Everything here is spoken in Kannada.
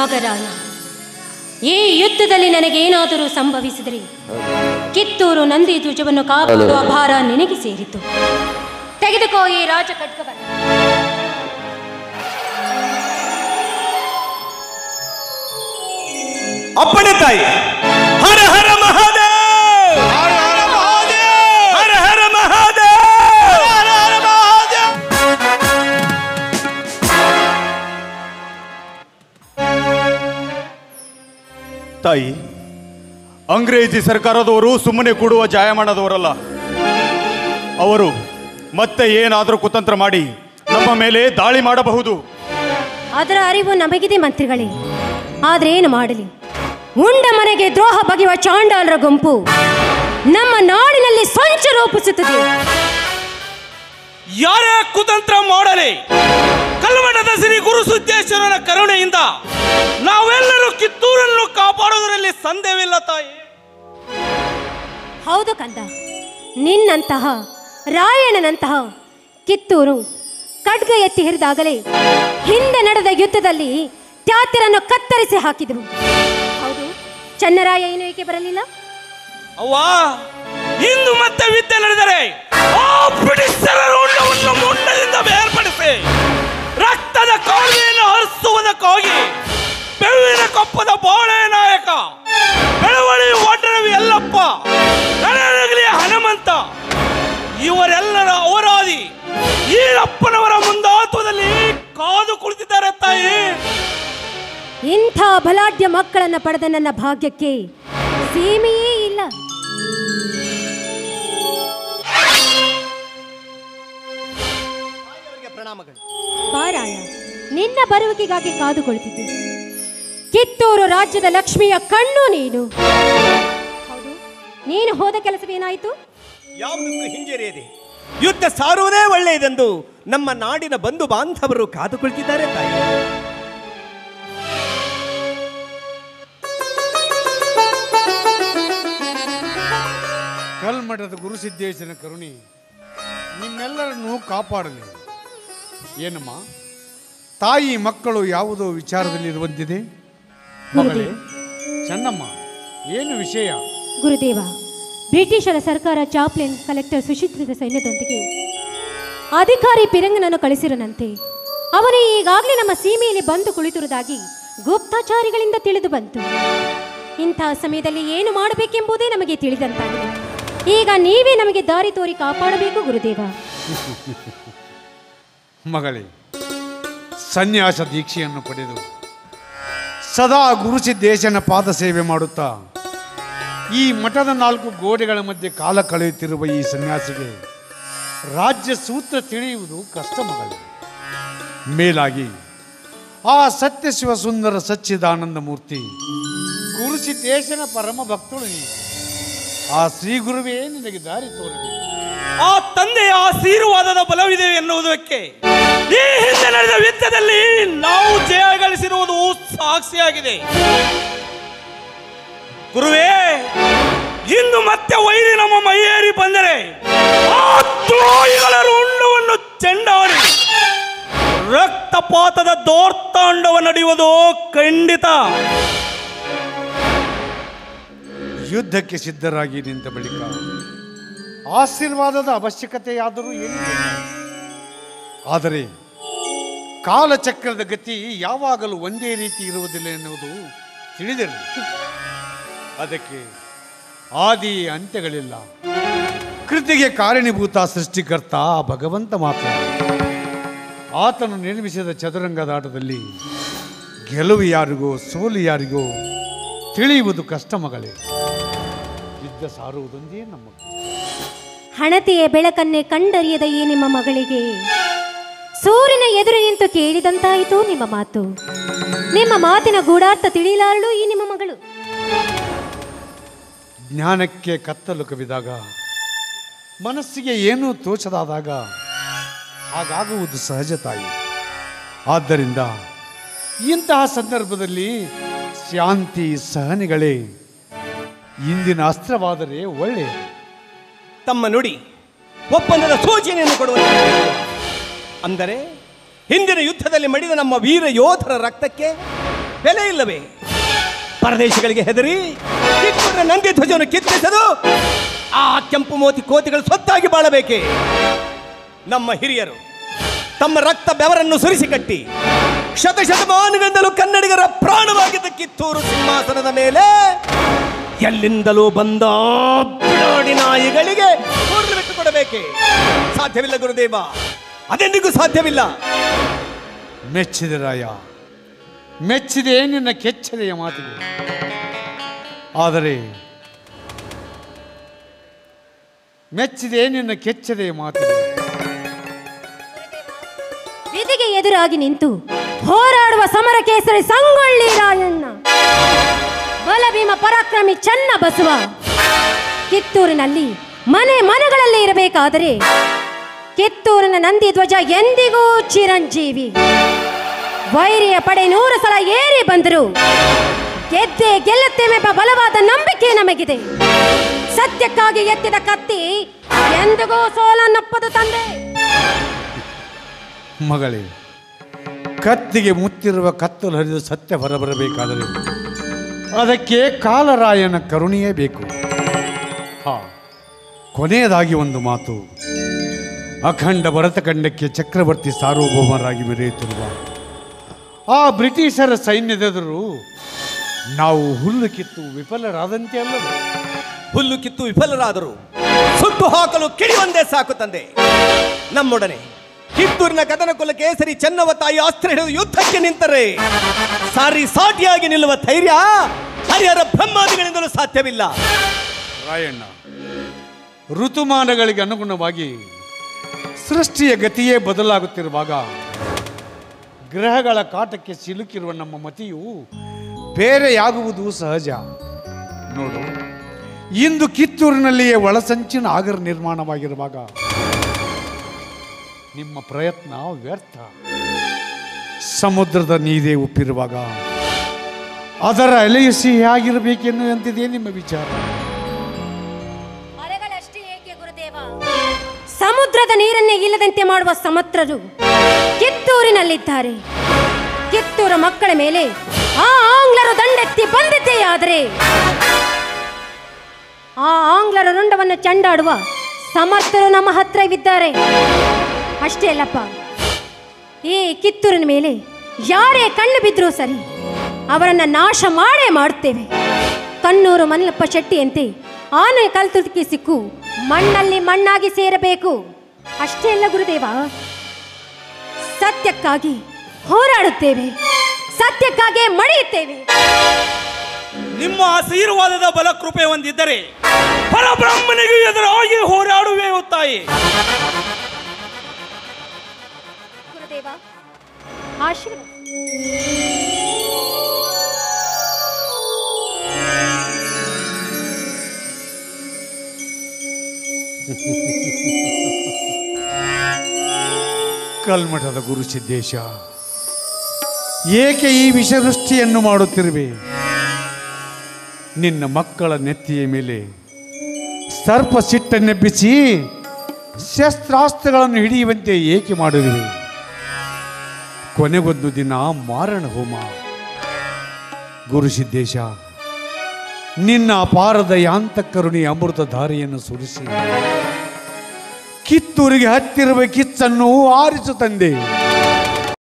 ಮಗರಾಯ ಈ ಯುದ್ಧದಲ್ಲಿ ನನಗೇನಾದರೂ ಸಂಭವಿಸಿದರೆ ಕಿತ್ತೂರು ನಂದಿ ಧ್ವಜವನ್ನು ಕಾಪಾಡುವ ಭಾರ ನಿನಗೆ ಸೇರಿತು ತೆಗೆದುಕೋ ಈ ರಾಜ ಖಡ್ಗವನ್ನು ಅಪ್ಪಣೆ ತಾಯಿ ಹರ ಹರ ಮಹಾದೇವ್ ಹರ ಹರ ಮಹಾದೇವ್ ಹರ ಹರ ಮಹಾದೇವ್ ತಾಯಿ ಅಂಗ್ರೇಜಿ ಸರ್ಕಾರದವರು ಸುಮ್ಮನೆ ಕೂಡುವ ಜಾಯಮಾನದವರಲ್ಲ ಅವರು ಮತ್ತೆ ಏನಾದರೂ ಕುತಂತ್ರ ಮಾಡಿ ನಮ್ಮ ಮೇಲೆ ದಾಳಿ ಮಾಡಬಹುದು ಅದರ ಅರಿವು ನಮಗಿದೆ ಮಂತ್ರಿಗಳೇ ಆದ್ರೆ ಏನು ಮಾಡಲಿ ಉಂಡ ಮನೆಗೆ ದ್ರೋಹ ಬಗೆಯುವ ಚಾಂಡಾಲರ ಗುಂಪು ನಮ್ಮ ನಾಡಿನಲ್ಲಿ ಸಂಚ ರೂಪಿಸುತ್ತದೆ ಯಾರೇ ಕುತಂತ್ರ ಮಾಡಲಿ ಕಲ್ಮಠದ ಶ್ರೀ ಗುರು ಸಿದ್ದೇಶ್ವರನ ಕರುಣೆಯಿಂದ ನಾವೆಲ್ಲರೂ ಕಿತ್ತೂರನ್ನು ಕಾಪಾಡುವುದರಲ್ಲಿ ಸಂದೇಹವಿಲ್ಲ ತಾಯಿ ಹೌದು ಕಂದ ನಿನ್ನಂತಹ ರಾಯಣ್ಣನಂತಹ ಕಿತ್ತೂರು ಖಡ್ಗ ಎತ್ತಿ ಹಿರಿದಾಗಲೇ ಹಿಂದೆ ನಡೆದ ಯುದ್ಧದಲ್ಲಿ ತ್ಯಾತಿರನ್ನು ಕತ್ತರಿಸಿ ಹಾಕಿದರು ಹೌದು ಚನ್ನರಾಯ ಏನು ಏಕೆ ಬರಲಿಲ್ಲ ಅವ್ವ ಇಂದು ಮತ್ತೆ ವಿದ್ಯೆ ನಡೆದರೆ ಆ ಬ್ರಿಟಿಷರ ರುಂಡವನ್ನು ಮುಂಡದಿಂದ ಬೇರ್ಪಡಿಸಿ ರಕ್ತದ ಕಾಲುವೆಯನ್ನು ಹರಿಸುವುದಕ್ಕಾಗಿ ಬೆಳ್ಳಿನ ಕೊಪ್ಪದ ಬಾಳೆ ನಾಯಕ ಬೆಳವಳಿ ಒಡ್ಡರವಿ ಯಲ್ಲಪ್ಪ ಗಣನಗಲಿ ಹನುಮಂತ ಇವರೆಲ್ಲರ ಅವರಾದಿ ಈರಪ್ಪನವರ ಮುಂದಾತ್ವದಲ್ಲಿ ಕಾದು ಕುಳಿತಿದ್ದಾರೆ ತಾಯಿ ಇಂಥ ಬಲಾಢ್ಯ ಮಕ್ಕಳನ್ನ ಪಡೆದ ನನ್ನ ಭಾಗ್ಯಕ್ಕೆ ಸೀಮೆಯೇ ಇಲ್ಲ ಪ್ರಣಾಮಗಳು ಪಾರಾಯ ನಿನ್ನ ಬರುವಿಕೆಗಾಗಿ ಕಾದುಕೊಳ್ತಿದ್ದೆ ಕಿತ್ತೂರು ರಾಜ್ಯದ ಲಕ್ಷ್ಮಿಯ ಕಣ್ಣು ನೀನು ಹೌದು ನೀನು ಹೋದ ಕೆಲಸವೇನಾಯಿತು ಯಾವುದಕ್ಕೂ ಹಿಂಜರಿಯದೆ ಯುದ್ಧ ಸಾರುವುದೇ ಒಳ್ಳೆಯದೆಂದು ನಮ್ಮ ನಾಡಿನ ಬಂಧು ಬಾಂಧವರು ಕಾದುಕೊಳ್ತಿದ್ದಾರೆ ತಾಯಿ ಕಲ್ಮಠದ ಗುರುಸಿದ್ದೇಶನ ಕರುಣೆ ನಿಮ್ಮೆಲ್ಲರನ್ನೂ ಕಾಪಾಡಲಿ ಏನಮ್ಮ ತಾಯಿ ಮಕ್ಕಳು ಯಾವುದೋ ವಿಚಾರದಲ್ಲಿರುವಂತಿದೆ ಮಗಳೇ ಚೆನ್ನಮ್ಮ ಏನು ವಿಷಯ ಗುರುದೇವ ಬ್ರಿಟಿಷರ ಸರ್ಕಾರ ಚಾಪ್ಲಿನ್ ಕಲೆಕ್ಟರ್ ಸುಶಿತ್ರಿತ ಸೈನ್ಯದೊಂದಿಗೆ ಅಧಿಕಾರಿ ಪಿರಂಗನನ್ನು ಕಳಿಸಿರನಂತೆ ಅವನು ಈಗಾಗಲೇ ನಮ್ಮ ಸೀಮೆಯಲ್ಲಿ ಬಂದು ಕುಳಿತಿರುವುದಾಗಿ ಗುಪ್ತಚಾರಿಗಳಿಂದ ತಿಳಿದು ಬಂತು ಇಂತಹ ಸಮಯದಲ್ಲಿ ಏನು ಮಾಡಬೇಕೆಂಬುದೇ ನಮಗೆ ತಿಳಿದಂತಾಗಿದೆ ಈಗ ನೀವೇ ನಮಗೆ ದಾರಿ ತೋರಿ ಕಾಪಾಡಬೇಕು ಗುರುದೇವ ಮಗಳೇ ಸನ್ಯಾಸ ದೀಕ್ಷೆಯನ್ನು ಪಡೆದು ಸದಾ ಗುರುಸಿದ್ದೇಶನ ಪಾದ ಸೇವೆ ಮಾಡುತ್ತಾ ಈ ಮಠದ ನಾಲ್ಕು ಗೋಡೆಗಳ ಮಧ್ಯೆ ಕಾಲ ಕಳೆಯುತ್ತಿರುವ ಈ ಸನ್ಯಾಸಿಗೆ ರಾಜ್ಯ ಸೂತ್ರ ತಿಳಿಯುವುದು ಕಷ್ಟ ಮಗಳೇ ಮೇಲಾಗಿ ಆ ಸತ್ಯಶಿವ ಸುಂದರ ಸಚ್ಚಿದಾನಂದ ಮೂರ್ತಿ ಗುರುಸಿದ್ದೇಶನ ಪರಮ ಭಕ್ತಳು ನೀನು ಆ ಶ್ರೀ ಗುರುವೇ ನಿನಗೆ ದಾರಿ ತೋರಬೇಕು ಆ ತಂದೆಯ ಆಶೀರ್ವಾದದ ಬಲವಿದೆ ಎನ್ನುವುದಕ್ಕೆ ಈ ಹಿಂದೆ ನಡೆದ ಯುದ್ಧದಲ್ಲಿ ನಾವು ಜಯ ಗಳಿಸಿರುವುದು ಸಾಕ್ಷಿಯಾಗಿದೆ ಗುರುವೇ ಇಂದು ಮತ್ತೆ ವೈರಿ ನಮ್ಮ ಮೈಯೇರಿ ಬಂದರೆ ಆ ದ್ರೋಹಿಗಳ ರುಂಡವನ್ನು ಚೆಂಡಾಡಿ ರಕ್ತಪಾತದ ದೋರ್ತಾಂಡವ ನಡೆಯುವುದು ಖಂಡಿತ ಯುದ್ಧಕ್ಕೆ ಸಿದ್ಧರಾಗಿ ನಿಂತ ಬಳಿಕ ಆಶೀರ್ವಾದದ ಅವಶ್ಯಕತೆಯಾದರೂ ಏನಿಲ್ಲ ಆದರೆ ಕಾಲಚಕ್ರದ ಗತಿ ಯಾವಾಗಲೂ ಒಂದೇ ರೀತಿ ಇರುವುದಿಲ್ಲ ಎನ್ನುವುದು ತಿಳಿದಿರಲಿ ಅದಕ್ಕೆ ಆದಿ ಅಂತ್ಯಗಳಿಲ್ಲ ಕೃತಿಗೆ ಕಾರಣೀಭೂತ ಸೃಷ್ಟಿಕರ್ತ ಆ ಭಗವಂತ ಮಾತ್ರ ಆತನು ನಿರ್ಮಿಸಿದ ಚದುರಂಗದ ಆಟದಲ್ಲಿ ಗೆಲುವು ಯಾರಿಗೋ ಸೋಲು ಯಾರಿಗೋ ತಿಳಿಯುವುದು ಕಷ್ಟ ಮಗಳೇ ಯುದ್ಧ ಸಾರುವುದೊಂದೇ ನಮ್ಮ ಹಣತೆಯ ಬೆಳಕನ್ನೇ ಕಂಡರಿಯದ ಈ ನಿಮ್ಮ ಮಗಳಿಗೆ ಸೂರ್ಯನ ಎದುರು ನಿಂತು ಕೇಳಿದಂತಾಯಿತು ನಿಮ್ಮ ಮಾತು ನಿಮ್ಮ ಮಾತಿನ ಗೂಢಾರ್ಥ ತಿಳಿಯಲಾರಳು ಈ ನಿಮ್ಮ ಮಗಳು ಜ್ಞಾನಕ್ಕೆ ಕತ್ತಲು ಕವಿದಾಗ ಮನಸ್ಸಿಗೆ ಏನೂ ತೋಚದಾದಾಗ ಹಾಗಾಗುವುದು ಸಹಜ ತಾಯಿ ಆದ್ದರಿಂದ ಇಂತಹ ಸಂದರ್ಭದಲ್ಲಿ ಶಾಂತಿ ಸಹನೆಗಳೇ ಇಂದಿನ ಅಸ್ತ್ರವಾದರೆ ಒಳ್ಳೆಯದು ತಮ್ಮ ನುಡಿ ಒಪ್ಪಂದದ ಸೂಚನೆಯನ್ನು ಕೊಡುವ ಅಂದರೆ ಹಿಂದಿನ ಯುದ್ಧದಲ್ಲಿ ಮಡಿದ ನಮ್ಮ ವೀರ ಯೋಧರ ರಕ್ತಕ್ಕೆ ಬೆಲೆ ಇಲ್ಲವೇ ಪರದೇಶಗಳಿಗೆ ಹೆದರಿ ಕಿತ್ತೂರಿನ ನಂದಿ ಧ್ವಜವನ್ನು ಕಿತ್ತೆಸದು ಆ ಕೆಂಪು ಮೋತಿ ಕೋತಿಗಳು ಸ್ವತ್ತಾಗಿ ಬಾಳಬೇಕೆ ನಮ್ಮ ಹಿರಿಯರು ತಮ್ಮ ರಕ್ತ ಬೆವರನ್ನು ಸುರಿಸಿ ಕಟ್ಟಿ ಶತಶತಮಾನಗಳಿಂದಲೂ ಕನ್ನಡಿಗರ ಪ್ರಾಣವಾಗಿದ್ದ ಕಿತ್ತೂರು ಸಿಂಹಾಸನದ ಮೇಲೆ ಎಲ್ಲಿಂದಲೂ ಬಂದ ಬಿಡಾಡಿ ನಾಯಿಗಳಿಗೆ ಕೂರ್ಲು ಬಿಟ್ಟು ಕೊಡಬೇಕೆ ಸಾಧ್ಯವಿಲ್ಲ ಗುರುದೇವ ಅದೆಂದಿಗೂ ಸಾಧ್ಯವಿಲ್ಲ ಮೆಚ್ಚಿದೆ ರಾಯ ಮೆಚ್ಚಿದೆ ನಿನ್ನ ಕೆಚ್ಚದೆಯ ಮಾತಿಗೆ ಆದರೆ ಮೆಚ್ಚಿದೆ ನಿನ್ನ ಕೆಚ್ಚದೆಯ ಮಾತಿಗೆ ವಿಧಿಗೆ ಎದುರಾಗಿ ನಿಂತು ಹೋರಾಡುವ ಸಮರ ಕೇಸರಿ ಸಂಗೊಳ್ಳಿ ರಾಯಣ್ಣ ಬಲಭೀಮ ಪರಾಕ್ರಮಿ ಚನ್ನ ಬಸವ ಕಿತ್ತೂರಿನಲ್ಲಿ ಮನೆ ಮನೆಗಳಲ್ಲಿ ಇರಬೇಕಾದರೆ ಕಿತ್ತೂರಿನ ನಂದಿ ಧ್ವಜ ಎಂದಿಗೂ ಚಿರಂಜೀವಿ ವೈರಿಯ ಪಡೆ ನೂರು ಸಲ ಏರಿ ಬಂದರು ಗೆದ್ದೆ ಗೆಲ್ಲುತ್ತೇವೆಂಬ ಬಲವಾದ ನಂಬಿಕೆ ನಮಗಿದೆ ಸತ್ಯಕ್ಕಾಗಿ ಎತ್ತಿದ ಕತ್ತಿ ಎಂದಿಗೂ ಸೋಲನ್ನಪ್ಪದು ತಂದೆ ಮಗಳೇ ಕತ್ತಿಗೆ ಮುತ್ತಿರುವ ಕತ್ತಲು ಹರಿದು ಸತ್ಯ ಹೊರಬರಬೇಕಾದರೆ ಅದಕ್ಕೆ ಕಾಲರಾಯನ ಕರುಣೆಯೇ ಬೇಕು ಹಾ ಕೊನೆಯದಾಗಿ ಒಂದು ಮಾತು ಅಖಂಡ ಭರತಖಂಡಕ್ಕೆ ಚಕ್ರವರ್ತಿ ಸಾರ್ವಭೌಮರಾಗಿ ಮೆರೆಯುತ್ತಿರುವ ಆ ಬ್ರಿಟಿಷರ ಸೈನ್ಯದೆದುರು ನಾವು ಹುಲ್ಲು ಕಿತ್ತು ವಿಫಲರಾದಂತೆ ಅಲ್ಲವೇ ಹುಲ್ಲು ಕಿತ್ತು ವಿಫಲರಾದರು ಸುಟ್ಟು ಹಾಕಲು ಕಿಡಿ ಒಂದೇ ಸಾಕು ತಂದೆ ನಮ್ಮೊಡನೆ ಕಿತ್ತೂರಿನ ಕದನ ಕುಲ ಕೇಸರಿ ಚೆನ್ನವ ತಾಯಿ ಅಸ್ತ್ರ ಹಿಡಿದು ಯುದ್ಧಕ್ಕೆ ನಿಂತರೆ ಸಾರಿ ಸಾಟಿಯಾಗಿ ನಿಲ್ಲುವ ಧೈರ್ಯ ಹರಿಹರ ಬ್ರಹ್ಮಾದಿಗಳಿಂದಲೂ ಸಾಧ್ಯವಿಲ್ಲ ರಾಯಣ್ಣ ಋತುಮಾನಗಳಿಗೆ ಅನುಗುಣವಾಗಿ ಸೃಷ್ಟಿಯ ಗತಿಯೇ ಬದಲಾಗುತ್ತಿರುವಾಗ ಗ್ರಹಗಳ ಕಾಟಕ್ಕೆ ಸಿಲುಕಿರುವ ನಮ್ಮ ಮತಿಯು ಬೇರೆಯಾಗುವುದು ಸಹಜ ನೋಡು ಇಂದು ಕಿತ್ತೂರಿನಲ್ಲಿಯೇ ಒಳಸಂಚಿನ ಆಗರ ನಿರ್ಮಾಣವಾಗಿರುವಾಗ ನಿಮ್ಮ ಪ್ರಯತ್ನ ವ್ಯರ್ಥ ಸಮುದ್ರದ ನೀರೇ ಉಪ್ಪಿರುವಾಗ ಅದರ ಅಲೆಯು ಸಿಹಿಯಾಗಿರಬೇಕೆನ್ನುವಂತಿದೆ ನಿಮ್ಮ ವಿಚಾರ ಅಲೆಗಳಷ್ಟೇ ಏಕೆ ಗುರುದೇವ ಸಮುದ್ರದ ನೀರನ್ನೇ ಇಲ್ಲದಂತೆ ಮಾಡುವ ಸಮರ್ಥರು ಕಿತ್ತೂರಿನಲ್ಲಿದ್ದಾರೆ ಕಿತ್ತೂರ ಮಕ್ಕಳ ಮೇಲೆ ಆ ಆಂಗ್ಲರು ದಂಡೆತ್ತಿ ಬಂದಿದ್ದೇ ಆದರೆ ಆ ಆಂಗ್ಲರ ರುಂಡವನ್ನು ಚಂಡಾಡುವ ಸಮರ್ಥರು ನಮ್ಮ ಹತ್ರವಿದ್ದಾರೆ ಅಷ್ಟೇ ಅಲ್ಲಪ್ಪ ಈ ಕಿತ್ತೂರಿನ ಮೇಲೆ ಯಾರೇ ಕಣ್ಣು ಬಿದ್ದರೂ ಸರಿ ಅವರನ್ನು ನಾಶ ಮಾಡೇ ಮಾಡುತ್ತೇವೆ ಕಣ್ಣೂರು ಮಲ್ಲಪ್ಪ ಶೆಟ್ಟಿಯಂತೆ ಆನೆ ಕಲ್ತುದಕ್ಕೆ ಸಿಕ್ಕು ಮಣ್ಣಲ್ಲಿ ಮಣ್ಣಾಗಿ ಸೇರಬೇಕು ಅಷ್ಟೇ ಅಲ್ಲ ಗುರುದೇವ ಸತ್ಯಕ್ಕಾಗಿ ಹೋರಾಡುತ್ತೇವೆ ಸತ್ಯಕ್ಕಾಗಿ ಮಡಿಯುತ್ತೇವೆ ನಿಮ್ಮ ಆಶೀರ್ವಾದದ ಬಲ ಕೃಪೆ ಹೊಂದಿದ್ದರೆ ಪರಬ್ರಹ್ಮನಿಗೆ ಎದುರಾಗಿ ಹೋರಾಡುವೆ ತಾಯಿ ಗುರುದೇವ ಆಶೀರ್ವಾದ ಕಲ್ಮಠದ ಗುರು ಸಿದ್ದೇಶ ಏಕೆ ಈ ವಿಷವೃಷ್ಟಿಯನ್ನು ಮಾಡುತ್ತಿರುವೆ ನಿನ್ನ ಮಕ್ಕಳ ನೆತ್ತಿಯ ಮೇಲೆ ಸರ್ಪ ಸಿಟ್ಟನ್ನೆಬ್ಬಿಸಿ ಶಸ್ತ್ರಾಸ್ತ್ರಗಳನ್ನು ಹಿಡಿಯುವಂತೆ ಏಕೆ ಮಾಡಿರುವೆ ಕೊನೆಗೊಂದು ದಿನ ಮಾರಣ ಹೋಮ ಗುರು ಸಿದ್ದೇಶ ನಿನ್ನ ಅಪಾರದ ಯಾಂತಕರುಣಿ ಅಮೃತ ಧಾರೆಯನ್ನು ಸುರಿಸಿ ಕಿತ್ತೂರಿಗೆ ಹತ್ತಿರುವ ಕಿಚ್ಚನ್ನು ಆರಿಸು ತಂದೆ